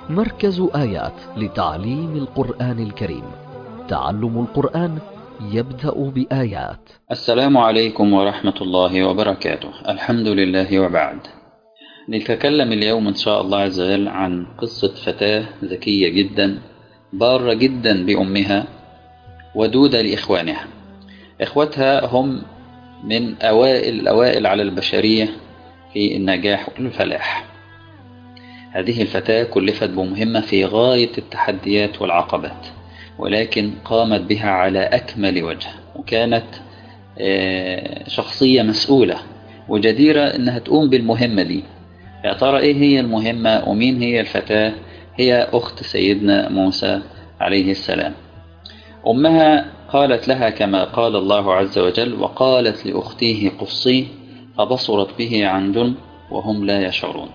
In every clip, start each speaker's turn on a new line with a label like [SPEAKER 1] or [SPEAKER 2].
[SPEAKER 1] مركز آيات لتعليم القرآن الكريم تعلم القرآن يبدأ بآيات
[SPEAKER 2] السلام عليكم ورحمة الله وبركاته الحمد لله وبعد نتكلم اليوم إن شاء الله عز وجل عن قصة فتاة ذكية جدا بارة جدا بأمها ودودة لإخوانها إخوتها هم من أوائل الأوائل على البشرية في النجاح والفلاح هذه الفتاة كلفت بمهمة في غاية التحديات والعقبات ولكن قامت بها على أكمل وجه وكانت شخصية مسؤولة وجديرة أنها تقوم بالمهمة دي يا ترى إيه هي المهمة ومين هي الفتاة هي أخت سيدنا موسى عليه السلام أمها قالت لها كما قال الله عز وجل وقالت لأخته قصيه فبصرت به عن جنب وهم لا يشعرون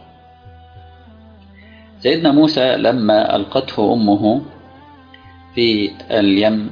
[SPEAKER 2] سيدنا موسى لما ألقته أمه في اليم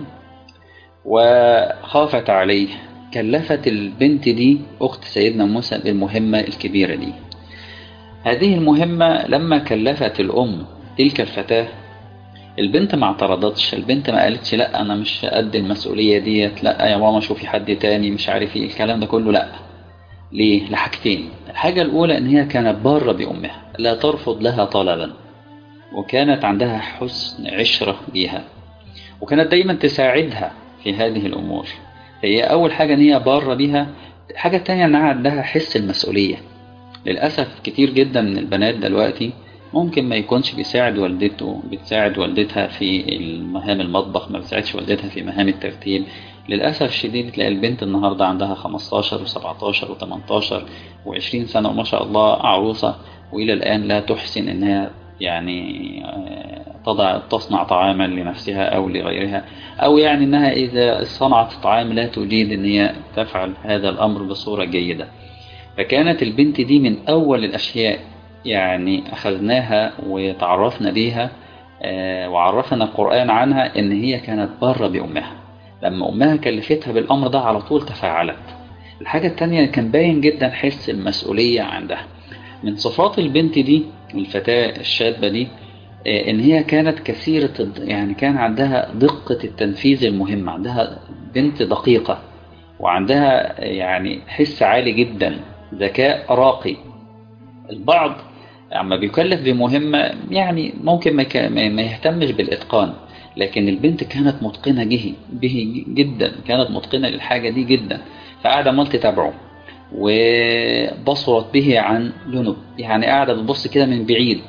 [SPEAKER 2] وخافت عليه كلفت البنت دي أخت سيدنا موسى بالمهمة الكبيرة دي هذه المهمة لما كلفت الأم تلك الفتاة البنت ما اعترضتش البنت ما قالتش لا أنا مش قد المسؤولية ديت لا يا ماما شوفي حد تاني مش عارف ايه الكلام ده كله لا ليه؟ لحاجتين الحاجة الأولى إن هي كانت بارة بأمها لا ترفض لها طلبا وكانت عندها حسن عشرة بها وكانت دايما تساعدها في هذه الأمور هي أول حاجة إن هي بارة بها الحاجة التانية إنها عندها حس المسؤولية للأسف كتير جدا من البنات دلوقتي ممكن ما يكونش بيساعد والدته بتساعد والدتها في مهام المطبخ ما بتساعدش والدتها في مهام الترتيب للأسف الشديد تلاقي البنت النهاردة عندها 15 و17 و18 و20 سنة وما شاء الله عروسة وإلى الآن لا تحسن إنها يعني تضع تصنع طعاما لنفسها أو لغيرها أو يعني إنها إذا صنعت طعام لا تجيد إن هي تفعل هذا الأمر بصورة جيدة فكانت البنت دي من أول الأشياء يعني أخذناها وتعرفنا بيها وعرفنا القرآن عنها إن هي كانت بره بأمها لما أمها كلفتها بالأمر ده على طول تفاعلت الحاجة التانية كان باين جدا حس المسؤولية عندها من صفات البنت دي الفتاة الشابة دي إن هي كانت كثيرة يعني كان عندها دقة التنفيذ المهم عندها بنت دقيقة وعندها يعني حس عالي جدا ذكاء راقي البعض اما بيكلف بمهمة يعني ممكن ما يهتمش بالإتقان لكن البنت كانت متقنة جه به جدا كانت متقنة للحاجة دي جدا فقاعدة عمال تتابعه وبصرت به عن جنب يعني قاعدة بتبص كده من بعيد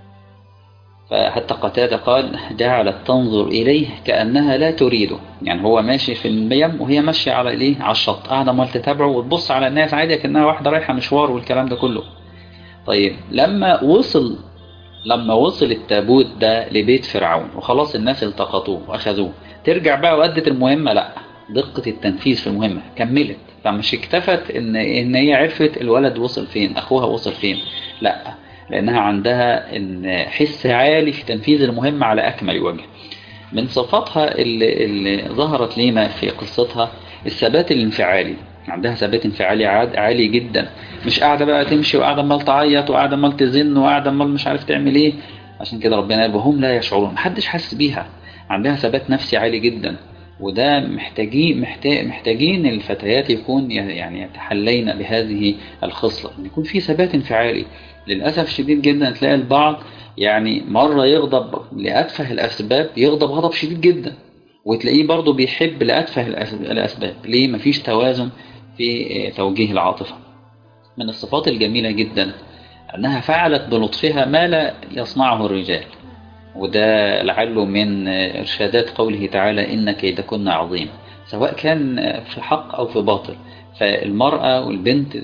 [SPEAKER 2] فحتى قتادة قال جعلت تنظر إليه كأنها لا تريده يعني هو ماشي في الميم وهي ماشية على إليه على الشط قاعدة عمال تتابعه وتبص على الناس عادي كأنها واحدة رايحة مشوار والكلام ده كله طيب لما وصل لما وصل التابوت ده لبيت فرعون وخلاص الناس التقطوه واخذوه ترجع بقى وأدت المهمة لا دقة التنفيذ في المهمة كملت فمش اكتفت ان ان هي عرفت الولد وصل فين اخوها وصل فين لا لانها عندها ان حس عالي في تنفيذ المهمة على اكمل وجه من صفاتها اللي, اللي ظهرت لينا في قصتها الثبات الانفعالي عندها ثبات انفعالي عالي جدا مش قاعدة بقى تمشي وقاعدة مال تعيط وقاعدة مال تزن وقاعدة مال مش عارف تعمل ايه عشان كده ربنا قال وهم لا يشعرون محدش حاسس بيها عندها ثبات نفسي عالي جدا وده محتاجين محتاج محتاجين الفتيات يكون يعني يتحلين بهذه الخصلة ان يكون في ثبات انفعالي للأسف شديد جدا تلاقي البعض يعني مرة يغضب لأتفه الأسباب يغضب غضب شديد جدا وتلاقيه برضه بيحب لأتفه الأسباب ليه مفيش توازن في توجيه العاطفة من الصفات الجميلة جدا أنها فعلت بلطفها ما لا يصنعه الرجال وده لعله من إرشادات قوله تعالى إن كيدكن عظيم سواء كان في حق أو في باطل فالمرأة والبنت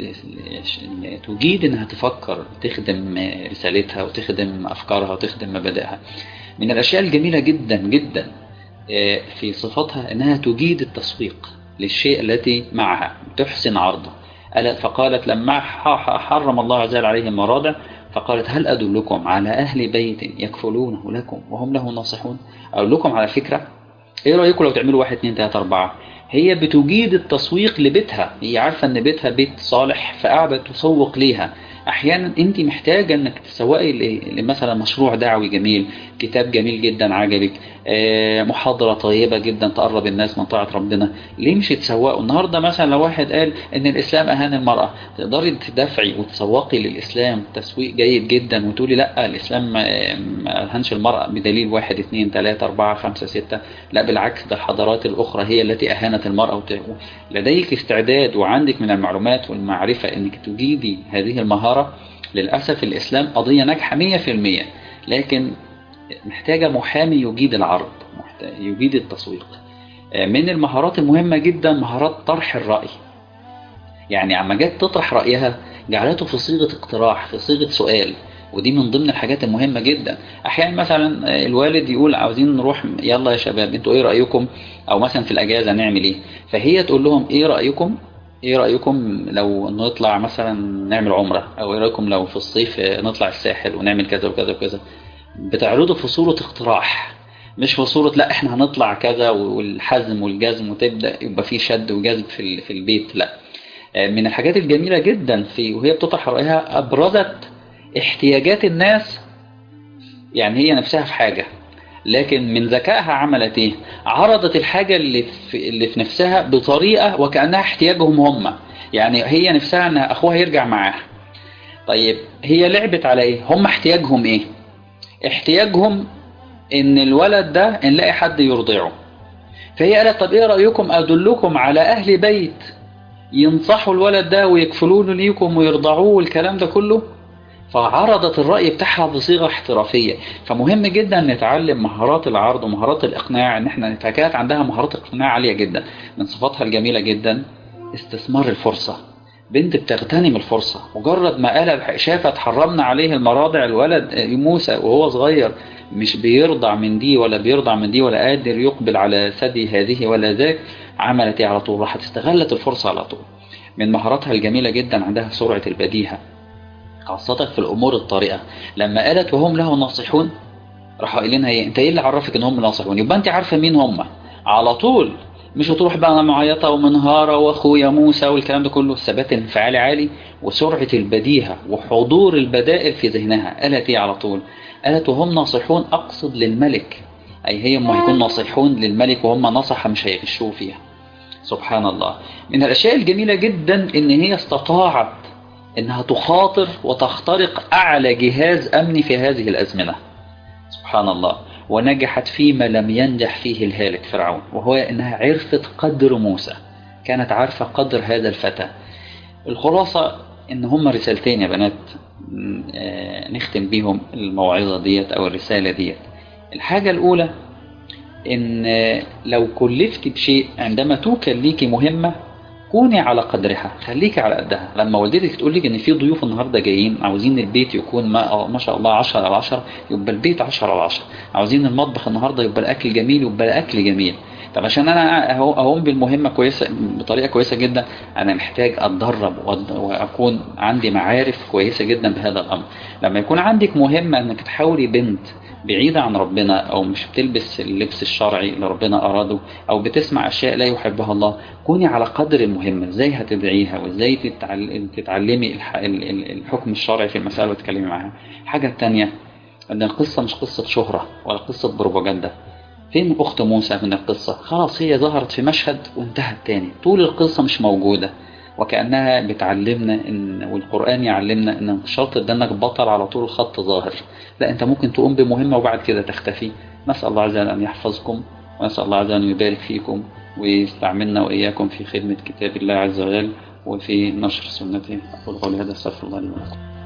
[SPEAKER 2] تجيد إنها تفكر تخدم رسالتها وتخدم أفكارها وتخدم مبادئها من الأشياء الجميلة جدا جدا في صفاتها إنها تجيد التسويق للشيء التي معها تحسن عرضه فقالت لما حرم الله عز وجل عليهم مراضع فقالت هل أدلكم على أهل بيت يكفلونه لكم وهم له ناصحون أقول لكم على فكرة إيه رأيكم لو تعملوا واحد اتنين تلاتة أربعة هي بتجيد التسويق لبيتها هي عارفة ان بيتها بيت صالح فقاعدة تسوق ليها احيانا انت محتاجه انك تسوقي ل- مثلا مشروع دعوي جميل كتاب جميل جدا عجبك آه، محاضره طيبه جدا تقرب الناس من طاعه ربنا ليه مش تسوقوا النهارده مثلا لو واحد قال ان الاسلام اهان المراه تقدري تدافعي وتسوقي للاسلام تسويق جيد جدا وتقولي لا الاسلام ما ما اهانش المراه بدليل واحد اثنين ثلاثه اربعه خمسه سته لا بالعكس ده الحضارات الاخرى هي التي اهانت المراه وت- لديك استعداد وعندك من المعلومات والمعرفه انك تجيدي هذه المهاره للاسف الاسلام قضيه ناجحه 100% لكن محتاجه محامي يجيد العرض محت- يجيد التسويق آه، من المهارات المهمه جدا مهارات طرح الراي يعني عما جت تطرح رايها جعلته في صيغه اقتراح في صيغه سؤال ودي من ضمن الحاجات المهمه جدا احيانا مثلا آه، الوالد يقول عاوزين نروح يلا يا شباب انتوا ايه رايكم او مثلا في الاجازه نعمل ايه فهي تقول لهم ايه رايكم ايه رايكم لو نطلع مثلا نعمل عمره او ايه رايكم لو في الصيف آه، نطلع الساحل ونعمل كذا وكذا وكذا بتعرضه في صوره اقتراح مش في صوره لا احنا هنطلع كذا والحزم والجزم وتبدا يبقى في شد وجذب في ال- في البيت لا آه، من الحاجات الجميله جدا في وهي بتطرح رايها ابرزت احتياجات الناس يعني هي نفسها في حاجه لكن من ذكائها عملت ايه عرضت الحاجه اللي في اللي في نفسها بطريقه وكانها احتياجهم هم يعني هي نفسها ان اخوها يرجع معاها طيب هي لعبت على ايه هم احتياجهم ايه احتياجهم ان الولد ده نلاقي حد يرضعه فهي قالت طب ايه رايكم ادلكم على اهل بيت ينصحوا الولد ده ويكفلونه ليكم ويرضعوه والكلام ده كله فعرضت الرأي بتاعها بصيغة احترافية فمهم جدا نتعلم مهارات العرض ومهارات الإقناع إن إحنا كانت عندها مهارات إقناع عالية جدا من صفاتها الجميلة جدا استثمار الفرصة بنت بتغتنم الفرصة مجرد ما قال شافت حرمنا عليه المراضع الولد موسى وهو صغير مش بيرضع من دي ولا بيرضع من دي ولا قادر يقبل على ثدي هذه ولا ذاك عملت ايه على طول راحت استغلت الفرصة على طول من مهاراتها الجميلة جدا عندها سرعة البديهة خاصة في الأمور الطارئة لما قالت وهم له ناصحون راحوا قايلينها ايه انت ايه اللي عرفك ان هم ناصحون يبقى انت عارفه مين هم على طول مش هتروح بقى انا معيطه ومنهاره واخويا موسى والكلام ده كله الثبات الانفعالي عالي وسرعه البديهه وحضور البدائل في ذهنها قالت ايه على طول قالت وهم ناصحون اقصد للملك اي هي هم هيكون ناصحون للملك وهم نصح مش هيغشوا فيها سبحان الله من الاشياء الجميله جدا ان هي استطاعت انها تخاطر وتخترق اعلى جهاز امني في هذه الازمنه سبحان الله ونجحت فيما لم ينجح فيه الهالك فرعون وهو انها عرفت قدر موسى كانت عارفه قدر هذا الفتى الخلاصه ان هما رسالتين يا بنات نختم بيهم الموعظه ديت او الرساله ديت الحاجه الاولى ان لو كلفت بشيء عندما توكل ليكي مهمه كوني على قدرها خليكي على قدها لما والدتك تقول لك ان في ضيوف النهارده جايين عاوزين البيت يكون ما, ما شاء الله 10 على 10 يبقى البيت 10 على 10 عاوزين المطبخ النهارده يبقى الاكل جميل يبقى الاكل جميل طب عشان انا اقوم بالمهمه كويسه بطريقه كويسه جدا انا محتاج اتدرب واكون عندي معارف كويسه جدا بهذا الامر لما يكون عندك مهمه انك تحاولي بنت بعيدة عن ربنا أو مش بتلبس اللبس الشرعي اللي ربنا أراده أو بتسمع أشياء لا يحبها الله كوني على قدر المهمة إزاي هتدعيها وإزاي تتعلمي الحكم الشرعي في المسألة وتتكلمي معاها الحاجة الثانية أن القصة مش قصة شهرة ولا قصة بروباجندا فين أخت موسى من القصة خلاص هي ظهرت في مشهد وانتهت تاني طول القصة مش موجودة وكأنها بتعلمنا إن والقرآن يعلمنا إن مش شرط إنك بطل على طول الخط ظاهر لا أنت ممكن تقوم بمهمة وبعد كده تختفي نسأل الله عز وجل أن يحفظكم ونسأل الله عز وجل أن يبارك فيكم ويستعملنا وإياكم في خدمة كتاب الله عز وجل وفي نشر سنته أقول قولي هذا استغفر الله لي ولكم